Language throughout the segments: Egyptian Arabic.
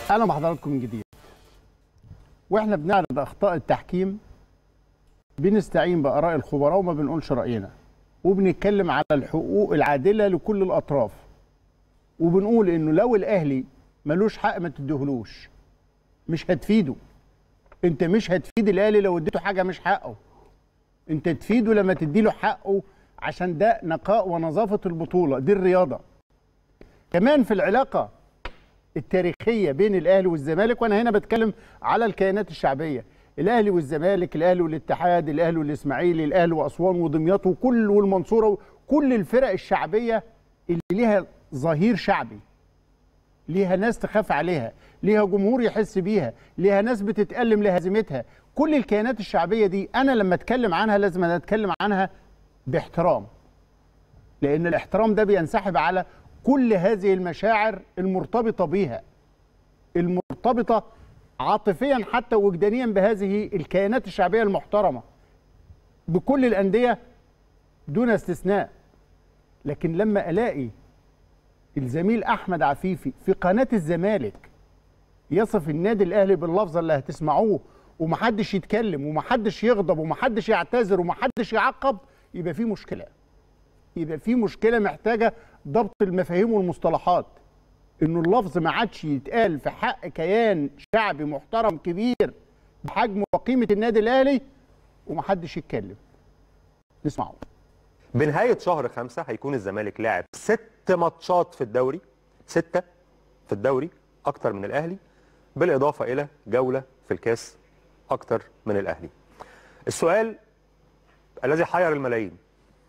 اهلا بحضراتكم من جديد واحنا بنعرض اخطاء التحكيم بنستعين باراء الخبراء وما بنقولش راينا وبنتكلم على الحقوق العادله لكل الاطراف وبنقول انه لو الاهلي ملوش حق ما تديهولوش مش هتفيده انت مش هتفيد الاهلي لو اديته حاجه مش حقه انت تفيده لما تديله حقه عشان ده نقاء ونظافه البطوله دي الرياضه كمان في العلاقه التاريخيه بين الاهلي والزمالك وانا هنا بتكلم على الكيانات الشعبيه الاهلي والزمالك الاهلي والاتحاد الاهلي والاسماعيلي الاهلي واسوان ودمياط وكل والمنصوره كل الفرق الشعبيه اللي ليها ظهير شعبي ليها ناس تخاف عليها ليها جمهور يحس بيها ليها ناس بتتألم لهزيمتها كل الكيانات الشعبيه دي انا لما اتكلم عنها لازم أنا اتكلم عنها باحترام لان الاحترام ده بينسحب على كل هذه المشاعر المرتبطه بيها المرتبطه عاطفيا حتى وجدانيا بهذه الكيانات الشعبيه المحترمه بكل الانديه دون استثناء لكن لما الاقي الزميل احمد عفيفي في قناه الزمالك يصف النادي الاهلي باللفظ اللي هتسمعوه ومحدش يتكلم ومحدش يغضب ومحدش يعتذر ومحدش يعقب يبقى في مشكله يبقى في مشكله محتاجه ضبط المفاهيم والمصطلحات انه اللفظ ما عادش يتقال في حق كيان شعبي محترم كبير بحجم وقيمه النادي الاهلي ومحدش يتكلم نسمعه بنهاية شهر خمسة هيكون الزمالك لاعب ست ماتشات في الدوري ستة في الدوري أكتر من الأهلي بالإضافة إلى جولة في الكاس أكتر من الأهلي السؤال الذي حير الملايين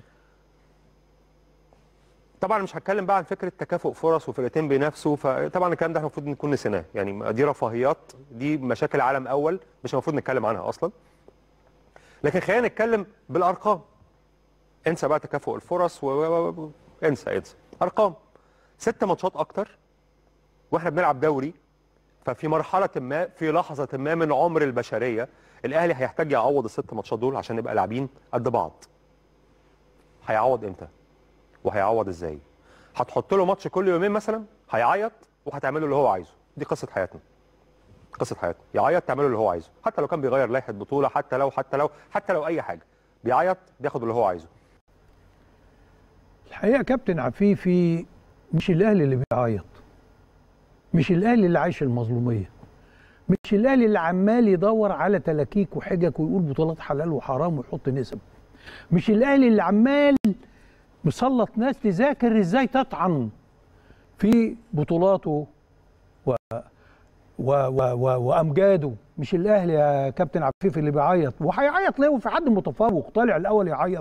طبعا مش هتكلم بقى عن فكره تكافؤ فرص وفرقتين بينافسوا فطبعا الكلام ده احنا المفروض نكون نسيناه يعني دي رفاهيات دي مشاكل عالم اول مش المفروض نتكلم عنها اصلا لكن خلينا نتكلم بالارقام انسى بقى تكافؤ الفرص و... و... و... انسى انسى ارقام ست ماتشات اكتر واحنا بنلعب دوري ففي مرحله ما في لحظه ما من عمر البشريه الاهلي هيحتاج يعوض الست ماتشات دول عشان نبقى لاعبين قد بعض هيعوض امتى وهيعوض ازاي هتحط له ماتش كل يومين مثلا هيعيط وهتعمله اللي هو عايزه دي قصه حياتنا قصه حياتنا يعيط تعمله اللي هو عايزه حتى لو كان بيغير لائحه بطوله حتى لو حتى لو حتى لو اي حاجه بيعيط بياخد اللي هو عايزه الحقيقه كابتن عفيفي مش الاهلي اللي بيعيط مش الاهلي اللي عايش المظلوميه مش الاهلي اللي عمال يدور على تلاكيك وحجج ويقول بطولات حلال وحرام ويحط نسب مش الاهلي اللي عمال مسلط ناس تذاكر ازاي تطعن في بطولاته و و و و وامجاده مش الاهلي يا كابتن عفيف اللي بيعيط وهيعيط ليه وفي حد متفوق طالع الاول يعيط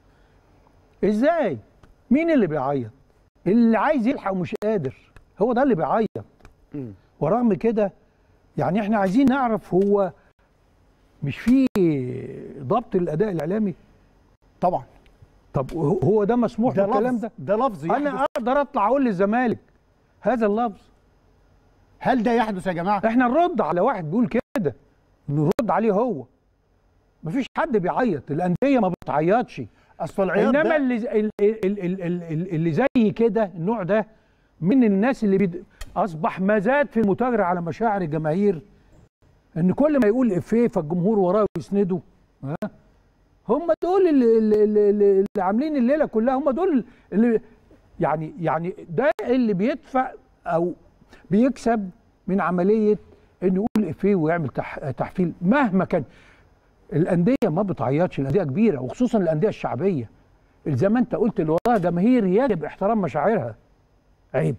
ازاي مين اللي بيعيط اللي عايز يلحق ومش قادر هو ده اللي بيعيط ورغم كده يعني احنا عايزين نعرف هو مش في ضبط الاداء الاعلامي طبعا طب هو ده مسموح ده بالكلام لفظ ده ده لفظ يحدث. انا اقدر اطلع اقول للزمالك هذا اللفظ هل ده يحدث يا جماعه احنا نرد على واحد بيقول كده نرد عليه هو مفيش حد بيعيط الانديه ما بتعيطش اصل العياط انما ده اللي ال- ال- ال- ال- ال- اللي زي كده النوع ده من الناس اللي بيد... اصبح مزاد في المتاجره على مشاعر الجماهير ان كل ما يقول افيه فالجمهور وراه يسنده ها هم دول اللي, اللي, اللي, اللي اللي عاملين الليله كلها هم دول اللي يعني يعني ده اللي بيدفع او بيكسب من عمليه انه يقول افيه ويعمل تح... تحفيل مهما كان الانديه ما بتعيطش الانديه كبيره وخصوصا الانديه الشعبيه زي ما انت قلت اللي وراها جماهير يجب احترام مشاعرها عيب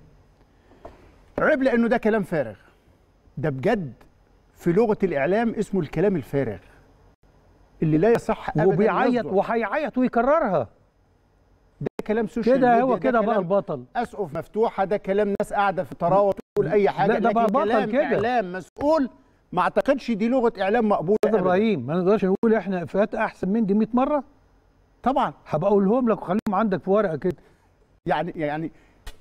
عيب لانه ده كلام فارغ ده بجد في لغه الاعلام اسمه الكلام الفارغ اللي لا يصح ابدا وبيعيط يصدر. وهيعيط ويكررها ده كلام سوشيال كده ميديا، هو ده كده بقى كلام البطل اسقف مفتوحه ده كلام ناس قاعده في طراوه تقول اي حاجه لا، ده بقى لكن بطل كلام كده. اعلام مسؤول ما اعتقدش دي لغه اعلام مقبوله استاذ أبداً. ابراهيم ما نقدرش نقول احنا افيهات احسن من دي 100 مره طبعا هبقى اقولهم لك وخليهم عندك في ورقه كده يعني يعني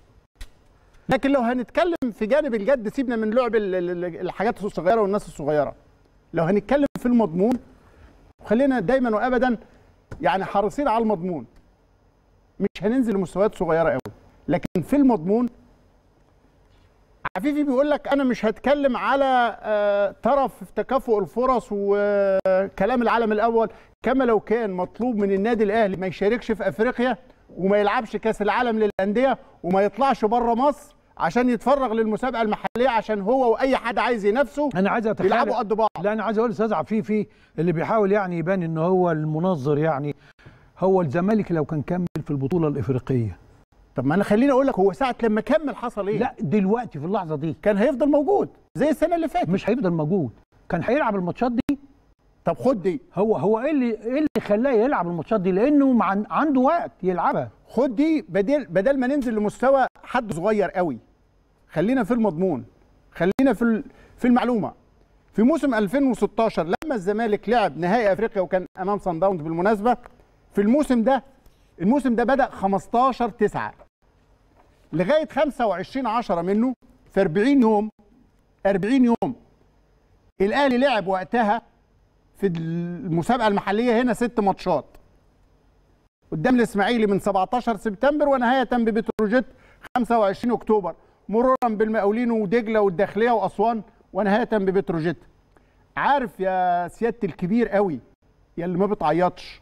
لكن لو هنتكلم في جانب الجد سيبنا من لعب ال- ال- ال- الحاجات الصغيره والناس الصغيره لو هنتكلم في المضمون خلينا دايما وابدا يعني حريصين على المضمون مش هننزل لمستويات صغيره قوي لكن في المضمون عفيفي بيقول لك انا مش هتكلم على آه، طرف في تكافؤ الفرص وكلام العالم الاول كما لو كان مطلوب من النادي الاهلي ما يشاركش في افريقيا وما يلعبش كاس العالم للانديه وما يطلعش بره مصر عشان يتفرغ للمسابقه المحليه عشان هو واي حد عايز ينافسه انا عايز اتخيل يلعبوا قد بعض لا انا عايز اقول استاذ عفيفي اللي بيحاول يعني يبان ان هو المنظر يعني هو الزمالك لو كان كمل في البطوله الافريقيه طب ما انا خليني اقول لك هو ساعه لما كمل حصل ايه لا دلوقتي في اللحظه دي كان هيفضل موجود زي السنه اللي فاتت مش هيفضل موجود كان هيلعب الماتشات دي طب خد دي هو هو ايه اللي ايه اللي خلاه يلعب الماتشات دي لانه مع عنده وقت يلعبها خد دي بدل بدل ما ننزل لمستوى حد صغير قوي خلينا في المضمون خلينا في ال- في المعلومه في موسم 2016 لما الزمالك لعب نهائي افريقيا وكان امام صن داونز بالمناسبه في الموسم ده الموسم ده بدا 15 9 لغايه 25 10 منه في 40 يوم 40 يوم الاهلي لعب وقتها في المسابقه المحليه هنا ست ماتشات قدام الاسماعيلي من 17 سبتمبر ونهايه ببتروجيت 25 اكتوبر مرورا بالمقاولين ودجله والداخليه واسوان ونهايه ببتروجيت عارف يا سياده الكبير قوي يا اللي ما بتعيطش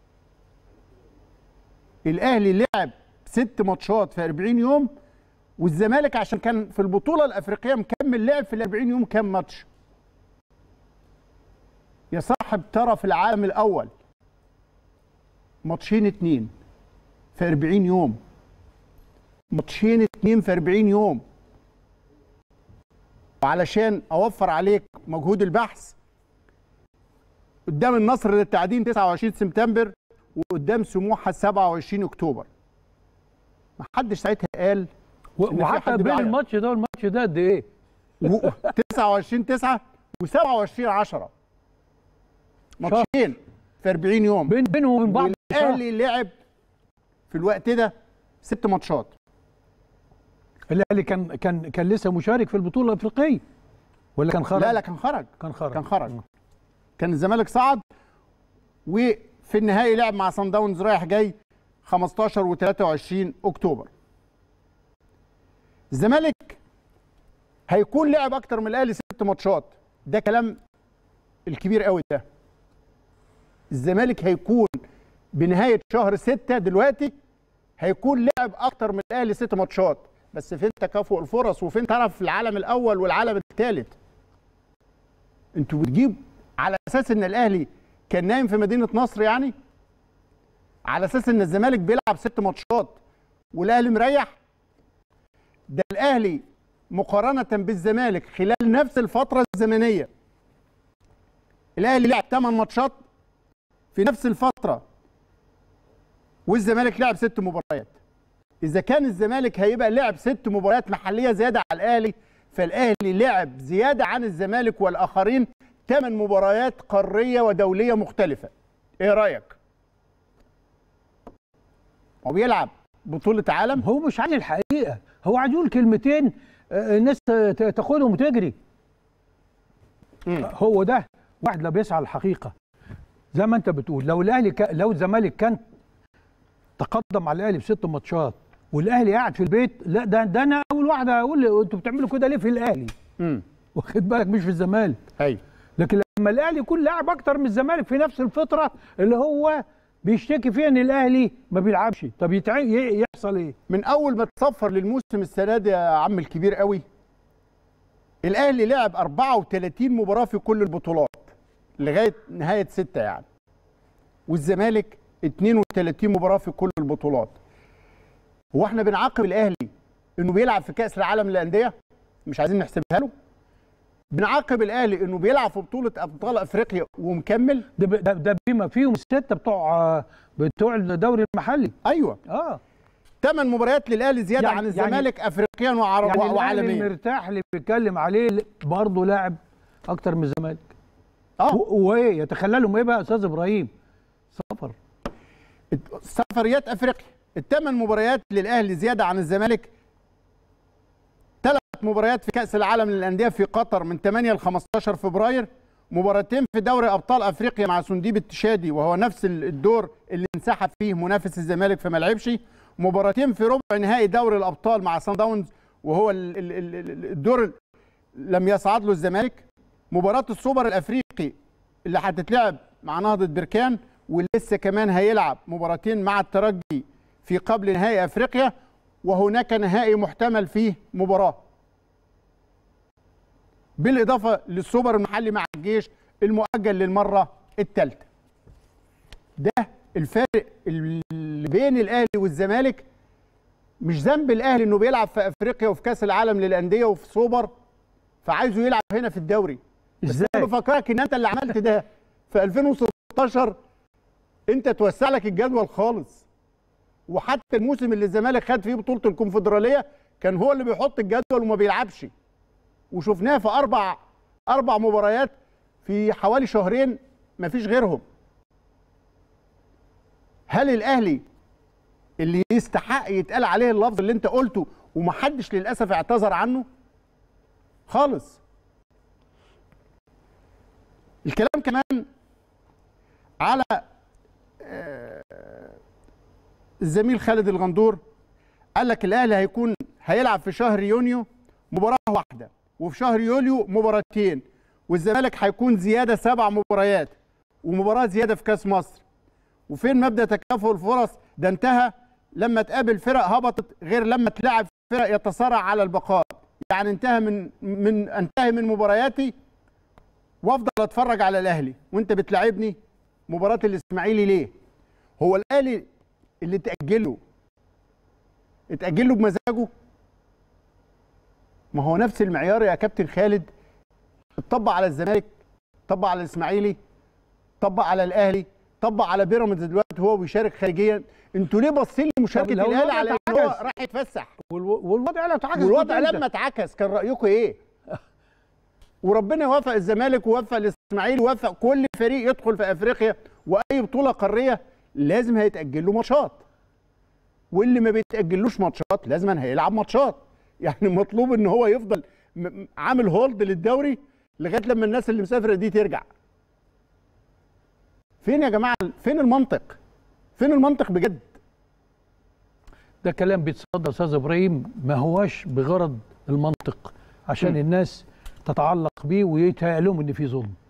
الاهلي لعب ست ماتشات في 40 يوم والزمالك عشان كان في البطوله الافريقيه مكمل لعب في ال 40 يوم كام ماتش يا صاحب ترى في العالم الاول ماتشين اتنين في 40 يوم ماتشين اتنين في 40 يوم وعلشان اوفر عليك مجهود البحث قدام النصر للتعدين 29 سبتمبر وقدام سموحه 27 اكتوبر ما حدش ساعتها قال و- إن في وحتى حد بين بيعيط. الماتش ده والماتش ده قد ايه؟ و- 29 9 و27 10 ماتشين في 40 يوم بين بينهم وبين بعض شهر. والاهلي لعب في الوقت ده ست ماتشات الاهلي كان كان كان لسه مشارك في البطوله الافريقيه ولا كان خرج؟ لا لا كان خرج كان خرج كان خرج كان الزمالك صعد وفي النهائي لعب مع صن داونز رايح جاي 15 و23 اكتوبر الزمالك هيكون لعب اكتر من الاهلي ست ماتشات ده كلام الكبير قوي ده الزمالك هيكون بنهايه شهر ستة دلوقتي هيكون لعب اكتر من الاهلي ست ماتشات بس فين تكافؤ الفرص وفين طرف العالم الاول والعالم الثالث انتوا بتجيب على اساس ان الاهلي كان نايم في مدينه نصر يعني على اساس ان الزمالك بيلعب ست ماتشات والاهلي مريح ده الاهلي مقارنه بالزمالك خلال نفس الفتره الزمنيه الاهلي لعب 8 ماتشات في نفس الفتره والزمالك لعب ست مباريات اذا كان الزمالك هيبقى لعب ست مباريات محليه زياده على الاهلي فالاهلي لعب زياده عن الزمالك والاخرين ثمان مباريات قاريه ودوليه مختلفه ايه رايك هو بيلعب بطوله عالم هو مش عايز الحقيقه هو عايز يقول كلمتين آه، الناس ت- تاخدهم وتجري مم. هو ده واحد لا بيسعى للحقيقه زي ما انت بتقول لو الاهلي ك... لو الزمالك كان تقدم على الاهلي بست ماتشات والاهلي قاعد في البيت لا ده ده انا اول واحد هقول انتوا بتعملوا كده ليه في الاهلي امم واخد بالك مش في الزمالك ايوه لكن لما الاهلي يكون لاعب اكتر من الزمالك في نفس الفتره اللي هو بيشتكي فيها ان الاهلي ما بيلعبش طب يتع... ي- يحصل ايه من اول ما تصفر للموسم السنه دي يا عم الكبير قوي الاهلي لعب 34 مباراه في كل البطولات لغايه نهايه ستة يعني والزمالك 32 مباراه في كل البطولات هو احنا بنعاقب الاهلي انه بيلعب في كاس العالم للانديه مش عايزين نحسبها له بنعاقب الاهلي انه بيلعب في بطوله ابطال افريقيا ومكمل ده ب- ده, ده بما فيهم السته بتوع بتوع الدوري المحلي ايوه اه ثمان مباريات للاهلي زياده يعني- عن يعني- الزمالك افريقيا وعرب يعني الاهلي وعالميا المرتاح اللي بيتكلم عليه برضه لاعب اكتر من الزمالك اه و- وايه يتخللهم ايه بقى يا استاذ ابراهيم سفر سفريات افريقيا الثمان مباريات للاهلي زياده عن الزمالك ثلاث مباريات في كاس العالم للانديه في قطر من 8 ل 15 فبراير مباراتين في دوري ابطال افريقيا مع سنديب التشادي وهو نفس ال- الدور اللي انسحب فيه منافس الزمالك فما لعبش مباراتين في ربع نهائي دوري الابطال مع سان داونز وهو ال- ال- ال- ال- الدور لم يصعد له الزمالك مباراه السوبر الافريقي اللي هتتلعب مع نهضه بركان ولسه كمان هيلعب مباراتين مع الترجي في قبل نهائي افريقيا وهناك نهائي محتمل فيه مباراه بالاضافه للسوبر المحلي مع الجيش المؤجل للمره الثالثه ده الفارق اللي بين الاهلي والزمالك مش ذنب الاهلي انه بيلعب في افريقيا وفي كاس العالم للانديه وفي سوبر فعايزه يلعب هنا في الدوري بس ازاي انا بفكرك ان انت اللي عملت ده في 2016 انت توسع لك الجدول خالص وحتى الموسم اللي الزمالك خد فيه بطوله الكونفدراليه كان هو اللي بيحط الجدول وما بيلعبش وشفناه في اربع اربع مباريات في حوالي شهرين ما فيش غيرهم هل الاهلي اللي يستحق يتقال عليه اللفظ اللي انت قلته ومحدش للاسف اعتذر عنه خالص الكلام كمان على آه، الزميل خالد الغندور قال لك الاهلي هيكون هيلعب في شهر يونيو مباراه واحده وفي شهر يوليو مباراتين والزمالك هيكون زياده سبع مباريات ومباراه زياده في كاس مصر وفين مبدا تكافؤ الفرص ده انتهى لما تقابل فرق هبطت غير لما تلعب فرق يتصارع على البقاء يعني انتهى من من انتهي من مبارياتي وافضل اتفرج على الاهلي وانت بتلاعبني مباراه الاسماعيلي ليه هو الاهلي اللي تاجله اتاجله بمزاجه ما هو نفس المعيار يا كابتن خالد اتطبق على الزمالك طبق على الاسماعيلي طبق على الاهلي طبق على بيراميدز دلوقتي هو بيشارك خارجيا انتوا ليه باصين لمشاركه لو الاهلي الوضع على ان هو اتعكس. راح يتفسح والو- والوضع لا تعكس والوضع جداً. لما اتعكس كان رايكم ايه وربنا يوفق الزمالك ووفق الاسماعيلي ووفق كل فريق يدخل في افريقيا واي بطوله قاريه لازم هيتاجل له ماتشات واللي ما بيتاجلوش ماتشات لازم هيلعب ماتشات يعني مطلوب ان هو يفضل م- م- عامل هولد للدوري لغايه لما الناس اللي مسافره دي ترجع فين يا جماعه فين المنطق فين المنطق بجد ده كلام بيتصدى استاذ ابراهيم ما هواش بغرض المنطق عشان م. الناس تتعلق بيه ويتهيأ لهم ان في ظلم